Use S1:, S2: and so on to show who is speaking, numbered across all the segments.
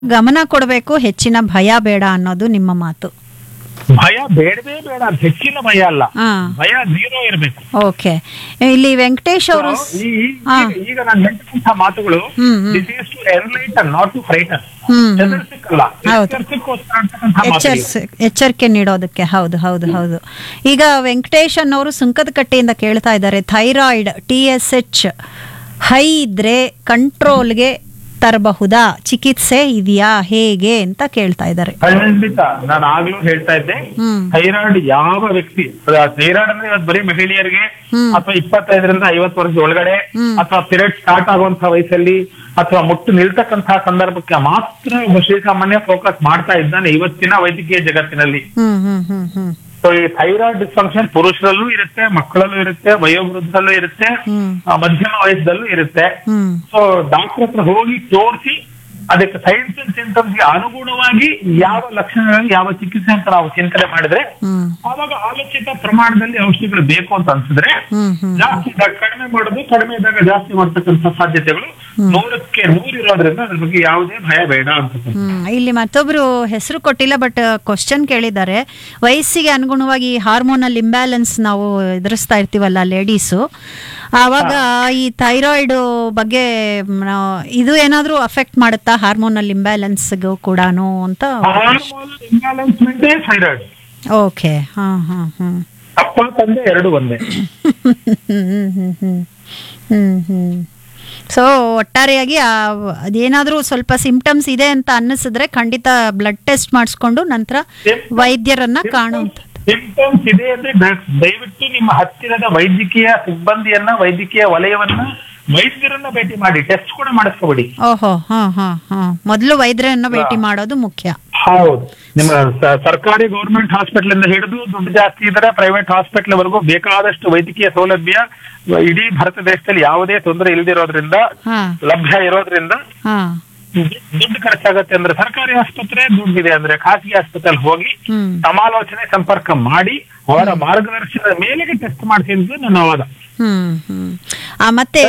S1: ಗಮನ ಕೊಡಬೇಕು ಹೆಚ್ಚಿನ ಭಯ ಬೇಡ ಅನ್ನೋದು ನಿಮ್ಮ ಮಾತು
S2: ಭಯ ಬೇಡವೇ ಬೇಡ ಅಂತ ಹೆಚ್ಚಿನ ಭಯ ಅಲ್ಲ
S1: ಹಾ
S2: ಭಯ ಜೀರೋ ಇರಬೇಕು
S1: ಓಕೆ ಇಲ್ಲಿ ವೆಂಕಟೇಶ್ ಅವರು ಹಾ.
S2: ಈಗ ನಾನು ಹೇಳ್ತಕ್ಕಂಥ ಮಾತುಗಳು
S1: hmm, hmm.
S2: This is to enlighten not to frighten
S1: hmm hmm.
S2: ಹೆದರ್ಸಕ್ಕಲ್ಲ
S1: ಹೌದು.
S2: ಎಚ್ಚರಿಸಕ್ಕೋಸ್ಕರ ಅಂತಕ್ಕಂಥ ಮಾತುಗಳು.
S1: ಎಚ್ಚರಿಸ ಎಚ್ಚರಿಕೆ ನೀಡೋದಕ್ಕೆ ಹೌದು ಹೌದು ಹೌದು ಈಗ ವೆಂಕಟೇಶ್ ಅನ್ನೋರು ಸುಂಕದ ಕಟ್ಟೆಯಿಂದ ಕೇಳ್ತಾ ಇದ್ದಾರೆ thyroid T S H high ಇದ್ರೆ ಕಂಟ್ರೋಲ್ಗೆ ತರಬಹುದಾ ಚಿಕಿತ್ಸೆ ಇದೆಯಾ ಹೇಗೆ ಅಂತ ಕೇಳ್ತಾ ಇದ್ದಾರೆ
S2: ಖಂಡಿತ ನಾನು ಆಗ್ಲೂ ಹೇಳ್ತಾ ಇದ್ದೆ
S1: ಹ್ಮ್
S2: ಥೈರಾಯ್ಡ್ ಯಾವ ವ್ಯಕ್ತಿ ಥೈರಾಯ್ಡ್ ಅಂದ್ರೆ ಇವತ್ತು ಬರೀ ಮಹಿಳೆಯರಿಗೆ
S1: ಹ್ಮ್.
S2: ಅಥವಾ ಇಪ್ಪತ್ತೈದರಿಂದ ಐವತ್ತು ವರ್ಷದ ಒಳಗಡೆ
S1: ಹ್ಮ್.
S2: ಅಥವಾ ಪಿರಿಯಡ್ ಸ್ಟಾರ್ಟ್ ಆಗುವಂತಹ ವಯಸ್ಸಲ್ಲಿ ಅಥವಾ ಮುಟ್ಟು ನಿಲ್ತಕ್ಕಂತಹ ಸಂದರ್ಭಕ್ಕೆ ಮಾತ್ರ ಒಬ್ಬ ಶ್ರೀಸಾಮಾನ್ಯ ಫೋಕಸ್ ಮಾಡ್ತಾ ಇದ್ದಾನೆ ಇವತ್ತಿನ ವೈದ್ಯಕೀಯ ಜಗತ್ತಿನಲ್ಲಿ
S1: hmm hmm hmm hmm
S2: so ಈ ಥೈರಾಯ್ಡ್ ಡಿಸ್ಫಂಕ್ಷನ್ ಪುರುಷರಲ್ಲೂ ಇರುತ್ತೆ ಮಕ್ಕಳಲ್ಲೂ ಇರುತ್ತೆ ವಯೋವೃದ್ಧರಲ್ಲೂ ಇರುತ್ತೆ
S1: ಹ್ಮ್
S2: ಆ, ಮಧ್ಯಮ ವಯಸ್ಸದಲ್ಲೂ ಇರುತ್ತೆ
S1: ಹ್ಮ್
S2: ಸೊ ಡಾಕ್ಟರ್ ಹತ್ರ ಹೋಗಿ ತೋರಿಸಿ ಅದಕ್ಕೆ ಸೈನ್ಸ್ ಅಂಡ್ ಸಿಂಟಮ್ಸ್ ಗೆ ಅನುಗುಣವಾಗಿ ಯಾವ ಲಕ್ಷಣಗಳಲ್ಲಿ ಯಾವ ಚಿಕಿತ್ಸೆ ಅಂತ ನಾವು ಚಿಂತನೆ ಮಾಡಿದ್ರೆ
S1: ಹ್ಮ್
S2: ಆವಾಗ ಆಲೋಚಿತ ಪ್ರಮಾಣದಲ್ಲಿ ಔಷಧಿಗಳು ಬೇಕು ಅಂತ ಅನ್ಸಿದ್ರೆ
S1: ಹ್ಮ್ ಹ್ಮ್
S2: ಜಾಸ್ತಿ ಇದ್ದಾಗ ಕಡಿಮೆ ಮಾಡೋದು ಕಡಿಮೆ ಇದ್ದಾಗ ಜಾಸ್ತಿ ಮಾಡ್ತಕ್ಕಂಥ ಸಾಧ್ಯತೆಗಳು ನೂರಕ್ಕೆ ನೂರು ಇರೋದ್ರಿಂದ ಅದ್ರ ಬಗ್ಗೆ ಯಾವುದೇ ಭಯ ಬೇಡ ಅಂತ
S1: ಹ್ಮ್ ಇಲ್ಲಿ ಮತ್ತೊಬ್ರು ಹೆಸರು ಕೊಟ್ಟಿಲ್ಲ ಬಟ್ ಕ್ವಶನ್ ಕೇಳಿದ್ದಾರೆ ವಯಸ್ಸಿಗೆ ಅನುಗುಣವಾಗಿ ಹಾರ್ಮೋನಲ್ ಇಂಬ್ಯಾಲೆನ್ಸ್ ನಾವು ಎದುರಿಸ್ತಾ ಇರ್ತೀವಲ್ಲ ಲೇಡೀಸು ಆವಾಗ ಈ ಥೈರಾಯ್ಡ್ ಬಗ್ಗೆ ಮ್, ನಾವು- ಇದು ಏನಾದ್ರೂ ಅಫೆಕ್ಟ್ ಮಾಡುತ್ತಾ ಹಾರ್ಮೋನಲ್ ಇಂಬ್ಯಾಲೆನ್ಸ್ಗೂ ಕೂಡಾನು ಅಂತ
S2: ಹಾರ್ಮೋನಲ್ ಇಂಬ್ಯಾಲೆನ್ಸ್ಮೆಂಟ್ ಥೈರಾಯ್ಡ್
S1: ಓಕೆ ಹಾ ಹಾ ಹ್ಮ್
S2: ಅಪ್ಪ ತಂದೆ ಎರಡು ಒಂದೇ
S1: ಹ್ಮ್ hmm hmm hmm hmm so ಒಟ್ಟಾರೆಯಾಗಿ ಆ- ಅದೇನಾದ್ರೂ ಸ್ವಲ್ಪ ಸಿಂಪ್ಟಮ್ಸ್ ಇದೆ ಅಂತ ಅನ್ನಿಸಿದ್ರೆ ಖಂಡಿತ ಬ್ಲಡ್ ಟೆಸ್ಟ್ ಮಾಡಿಸ್ಕೊಂಡು ನಂತರ ವೈದ್ಯರನ್ನ ಕಾಣುವಂಥದ್ದು
S2: ಸಿಂಪ್ಟಮ್ಸ್ ಇದೆ ಅಂದ್ರೆ ದ- ದಯವಿಟ್ಟು ನಿಮ್ಮ ಹತ್ತಿರದ ವೈದ್ಯಕೀಯ ಸಿಬ್ಬಂದಿಯನ್ನ ವೈದ್ಯಕೀಯ ವಲಯವನ್ನ ವೈದ್ಯರನ್ನ ಭೇಟಿ ಮಾಡಿ ಟೆಸ್ಟ್ ಕೂಡ ಮಾಡಿಸ್ಕೋಬೇಡಿ
S1: ಓಹೋ ಹಾ ಹಾ ಹಾ ಮೊದಲು ವೈದ್ಯರನ್ನ ಭೇಟಿ ಮಾಡೋದು ಮುಖ್ಯ
S2: ಹೌದು ನಿಮ್ಮ ಸ- ಸರ್ಕಾರಿ ಗೌರ್ಮೆಂಟ್ ಹಾಸ್ಪಿಟಲ್ ಇಂದ ಹಿಡಿದು ದುಡ್ಡು ಜಾಸ್ತಿ ಇದ್ರೆ ಪ್ರೈವೇಟ್ ಹಾಸ್ಪಿಟಲ್ ವರೆಗೂ ಬೇಕಾದಷ್ಟು ವೈದ್ಯಕೀಯ ಸೌಲಭ್ಯ ಇಡೀ ಭಾರತ ದೇಶದಲ್ಲಿ ಯಾವುದೇ ತೊಂದರೆ ಇಲ್ದಿರೋದ್ರಿಂದ
S1: ಹಾ
S2: ಲಭ್ಯ ಇರೋದ್ರಿಂದ
S1: ಹಾ
S2: ದುಡ್ಡು ಖರ್ಚಾಗತ್ತೆ ಅಂದ್ರೆ ಸರ್ಕಾರಿ ಆಸ್ಪತ್ರೆ ದುಡ್ಡಿದೆ ಅಂದ್ರೆ ಖಾಸಗಿ ಆಸ್ಪತ್ರೆ ಹೋಗಿ
S1: ಹ್ಮ್
S2: ಸಮಾಲೋಚನೆ ಸಂಪರ್ಕ ಮಾಡಿ ಅವರ ಮಾರ್ಗದರ್ಶನದ ಮೇಲೆಗೆ ಟೆಸ್ಟ್ ಮಾಡಿಸಿ ಅಂತ ನನ್ನ ವಾದ
S1: ಹ್ಮ್ ಹ್ಮ್ ಆ ಮತ್ತೆ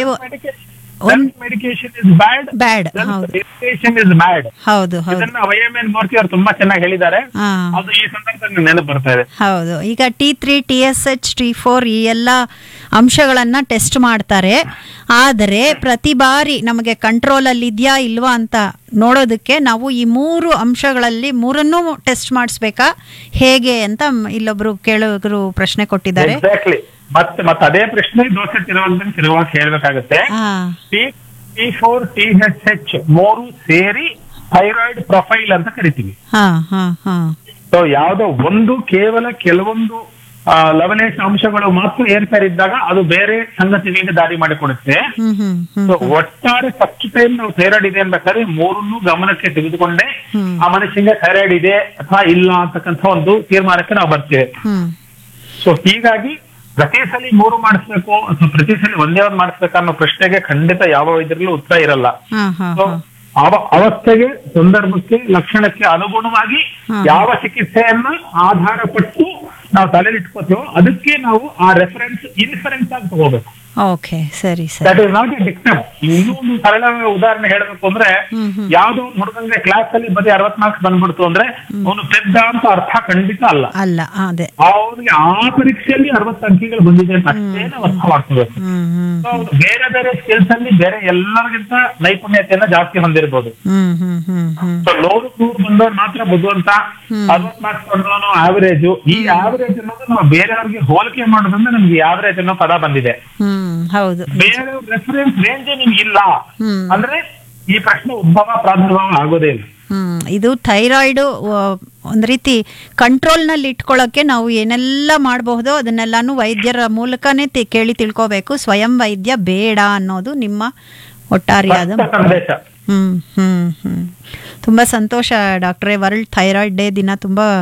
S2: ಮೆಡಿಕೇಶನ್ ಇಸ್ ಬ್ಯಾಡ್
S1: ಬ್ಯಾಡ್ ಹೌದು
S2: ಮೆಡಿಕೇಶನ್ ಇಸ್ ಬ್ಯಾಡ್
S1: ಹೌದು ಹೌದು
S2: ಇದನ್ನ ವೈ ಎಂ ಎನ್ ಮೂರ್ತಿ ಅವರು ತುಂಬಾ ಚೆನ್ನಾಗಿ ಹೇಳಿದ್ದಾರೆ
S1: ಹಾ
S2: ಅದು ಈ ಸಂದರ್ಭದಲ್ಲಿ ನೆನಪು ಬರ್ತಾ ಇದೆ
S1: ಹೌದು ಈಗ T three T S H T four ಈ ಎಲ್ಲ ಅಂಶಗಳನ್ನ ಟೆಸ್ಟ್ ಮಾಡ್ತಾರೆ ಆದರೆ ಪ್ರತಿ ಬಾರಿ ನಮಗೆ ಕಂಟ್ರೋಲಲ್ಲಿ ಇದೆಯಾ ಇಲ್ವಾ ಅಂತ ನೋಡೋದಕ್ಕೆ ನಾವು ಈ ಮೂರು ಅಂಶಗಳಲ್ಲಿ ಮೂರನ್ನೂ ಟೆಸ್ಟ್ ಮಾಡಿಸ್ಬೇಕಾ ಹೇಗೆ ಅಂತ ಮ್- ಇಲ್ಲೊಬ್ರು ಕೇಳೋರು ಪ್ರಶ್ನೆ ಕೊಟ್ಟಿದ್ದಾರೆ
S2: ಎಕ್ಸಾಕ್ಟ್ಲಿ ಮತ್ತೆ ಮತ್ತೆ ಅದೇ ಪ್ರಶ್ನೆ ದೋಸೆ ತಿರುವಂತ ತಿರುವಾಗ ಹೇಳ್ಬೇಕಾಗತ್ತೆ
S1: ಹಾ
S2: T T four T H H ಮೂರು ಸೇರಿ ಥೈರಾಯ್ಡ್ ಪ್ರೊಫೈಲ್ ಅಂತ ಕರಿತೀವಿ
S1: ಹಾ ಹಾ ಹಾ
S2: ಸೊ ಯಾವ್ದೋ ಒಂದು ಕೇವಲ ಕೆಲವೊಂದು ಆ, ಲವಲೇಶ ಅಂಶಗಳು ಮಾತ್ರ ಏರ್ಪೇರಿದ್ದಾಗ ಅದು ಬೇರೆ ಸಂಗತಿಗಳಿಗೆ ದಾರಿ ಮಾಡಿಕೊಡುತ್ತೆ
S1: ಹ್ಮ್ ಹ್ಮ್ ಹ್ಮ್
S2: ಸೊ ಒಟ್ಟಾರೆ ಫಸ್ಟ್ ಟೈಮ್ ನಾವು ಥೈರಾಯ್ಡ್ ಇದೆ ಅನ್ಬೇಕಾದ್ರೆ ಮೂರನ್ನು ಗಮನಕ್ಕೆ ತೆಗೆದುಕೊಂಡೇ
S1: ಹ್ಮ್.
S2: ಆ ಮನುಷ್ಯನಿಗೆ ಥೈರಾಯ್ಡ್ ಇದೆ ಅಥವಾ ಇಲ್ಲ ಅಂತಕ್ಕಂಥ ಒಂದು ತೀರ್ಮಾನಕ್ಕೆ ನಾವು ಬರ್ತೇವೆ
S1: ಹ್ಮ್
S2: ಸೊ ಹೀಗಾಗಿ ಪ್ರತಿ ಸಲ ಮೂರು ಮಾಡಿಸ್ಬೇಕು ಅಥವಾ ಪ್ರತಿ ಸಲ ಒಂದೇ ಒಂದು ಮಾಡಿಸ್ಬೇಕು ಅನ್ನೋ ಪ್ರಶ್ನೆಗೆ ಖಂಡಿತ ಯಾವ ವೈದ್ಯರಲ್ಲೂ ಉತ್ತರ ಇರಲ್ಲ
S1: ಹಾ ಹಾ
S2: ಸೊ
S1: ಹಾ
S2: ಅವ ಅವಸ್ಥೆಗೆ ಸಂದರ್ಭಕ್ಕೆ ಲಕ್ಷಣಕ್ಕೆ ಅನುಗುಣವಾಗಿ
S1: ಹಾ.
S2: ಯಾವ ಚಿಕಿತ್ಸೆಯನ್ನ ಆಧಾರ ಪಟ್ಟು ನಾವು ತಲೆಯಲ್ಲಿ ಇಟ್ಕೋತೀವೋ ಅದಕ್ಕೆ ನಾವು ಆ ರೆಫರೆನ್ಸ್ ಇನ್ಫರೆನ್ಸ್ ಆಗಿ ತಗೋಬೇಕು
S1: ಓಕೆ ಸರಿ ಸರಿ
S2: that is not a dictum ಇನ್ನೂ ಒಂದು ಸರಳ ಉದಾಹರಣೆ ಹೇಳಬೇಕು ಅಂದ್ರೆ
S1: ಹ್ಮ್ ಹ್ಮ್
S2: ಯಾವ್ದೋ ಒಂದು ಹುಡುಗಂಗೆ ಕ್ಲಾಸ್ ಅಲ್ಲಿ ಬರೀ ಅರವತ್ ಮಾರ್ಕ್ಸ್ ಬಂದ್ಬಿಡ್ತು ಅಂದ್ರೆ ಅವನು ಪೆದ್ದ ಅಂತ ಅರ್ಥ ಖಂಡಿತ ಅಲ್ಲ
S1: ಅಲ್ಲ ಅದೇ
S2: ಅವನಿಗೆ ಆ ಪರೀಕ್ಷೆಯಲ್ಲಿ ಅರವತ್ತು ಅಂಕಿಗಳು ಬಂದಿದೆ ಅಂತ ಅಷ್ಟೇ ನಾವು ಅರ್ಥ ಮಾಡ್ಕೋಬೇಕು
S1: ಹ್ಮ್ ಹ್ಮ್
S2: So, ಅವ್ನು ಬೇರೆ ಬೇರೆ ಸ್ಕಿಲ್ಸ್ ಅಲ್ಲಿ ಬೇರೆ ಎಲ್ಲರಿಗಿಂತ ನೈಪುಣ್ಯತೆಯನ್ನ ಜಾಸ್ತಿ ಹೊಂದಿರಬಹುದು
S1: ಹ್ಮ್ ಹ್ಮ್ ಹ್ಮ್ ಹ್ಮ್
S2: ಸೊ ನೂರಕ್ಕೆ ನೂರು ಬಂದವ್ರು ಮಾತ್ರ ಬುದ್ಧಿವಂತ ಅರವತ್ ಮಾರ್ಕ್ಸ್ ಬಂದವನು ಆವರೇಜ್ ಈ ಆವರೇಜ್ ಅನ್ನೋದು ನಾವು ಬೇರೆಯವ್ರಿಗೆ ಹೋಲಿಕೆ ಮಾಡೋದ್ರಿಂದ ನಮ್ಗೆ ಆವರೇಜ್ ಅನ್ನೋ ಪದ ಬಂದಿದೆ
S1: ಹ್ಮ್ ಹೌದು
S2: ಬೇರೆ ರೆಫರೆನ್ಸ್ ರೇಂಜ್ ನಿಮ್ಗೆ ಇಲ್ಲ
S1: ಹ್ಮ್
S2: ಅಂದ್ರೆ ಈ ಪ್ರಶ್ನೆ ಉದ್ಭವ ಪ್ರಾದುರ್ಭಾವ ಆಗೋದೇ ಇಲ್ಲ
S1: ಹ್ಮ್ ಇದು ಥೈರಾಯ್ಡು ಒಂದು ರೀತಿ ಕಂಟ್ರೋಲ್ನಲ್ಲಿ ಇಟ್ಕೊಳ್ಳೋಕ್ಕೆ ನಾವು ಏನೆಲ್ಲ ಮಾಡಬಹುದೋ ಅದನ್ನೆಲ್ಲಾನು ವೈದ್ಯರ ಮೂಲಕನೇ ತಿ- ಕೇಳಿ ತಿಳ್ಕೋಬೇಕು ಸ್ವಯಂ ವೈದ್ಯ ಬೇಡ ಅನ್ನೋದು ನಿಮ್ಮ ಒಟ್ಟಾರೆಯಾದ
S2: ಸ್ಪಷ್ಟ ಸಂದೇಶ
S1: ಹ್ಮ್ ಹ್ಮ್ ಹ್ಮ್ ತುಂಬ ಸಂತೋಷ ಡಾಕ್ಟ್ರೇ ವರ್ಲ್ಡ್ ಥೈರಾಯ್ಡ್ ಡೇ ದಿನ ತುಂಬ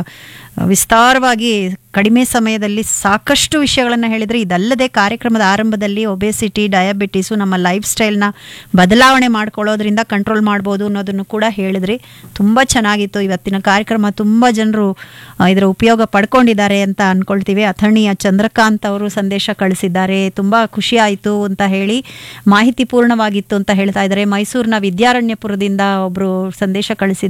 S1: ವಿಸ್ತಾರವಾಗಿ ಕಡಿಮೆ ಸಮಯದಲ್ಲಿ ಸಾಕಷ್ಟು ವಿಷಯಗಳನ್ನು ಹೇಳಿದರೆ ಇದಲ್ಲದೆ ಕಾರ್ಯಕ್ರಮದ ಆರಂಭದಲ್ಲಿ ಒಬೆಸಿಟಿ ಡಯಾಬಿಟಿಸು ನಮ್ಮ ಲೈಫ್ ಸ್ಟೈಲ್ನ ಬದಲಾವಣೆ ಮಾಡ್ಕೊಳ್ಳೋದ್ರಿಂದ ಕಂಟ್ರೋಲ್ ಮಾಡ್ಬೋದು ಅನ್ನೋದನ್ನು ಕೂಡ ಹೇಳಿದ್ರಿ ತುಂಬ ಚೆನ್ನಾಗಿತ್ತು ಇವತ್ತಿನ ಕಾರ್ಯಕ್ರಮ ತುಂಬ ಜನರು ಆ, ಇದರ ಉಪಯೋಗ ಪಡ್ಕೊಂಡಿದ್ದಾರೆ ಅಂತ ಅನ್ಕೊಳ್ತೀವಿ ಅಥಣಿಯ ಚಂದ್ರಕಾಂತ್ ಅವರು ಸಂದೇಶ ಕಳಿಸಿದ್ದಾರೆ ತುಂಬ ಖುಷಿ ಆಯಿತು ಅಂತ ಹೇಳಿ ಮಾಹಿತಿ ಪೂರ್ಣವಾಗಿತ್ತು ಅಂತ ಹೇಳ್ತಾ ಇದ್ದಾರೆ ಮೈಸೂರಿನ ವಿದ್ಯಾರಣ್ಯಪುರದಿಂದ ಒಬ್ಬರು ಸಂದೇಶ ಕಳಿಸಿದ್ದಾರೆ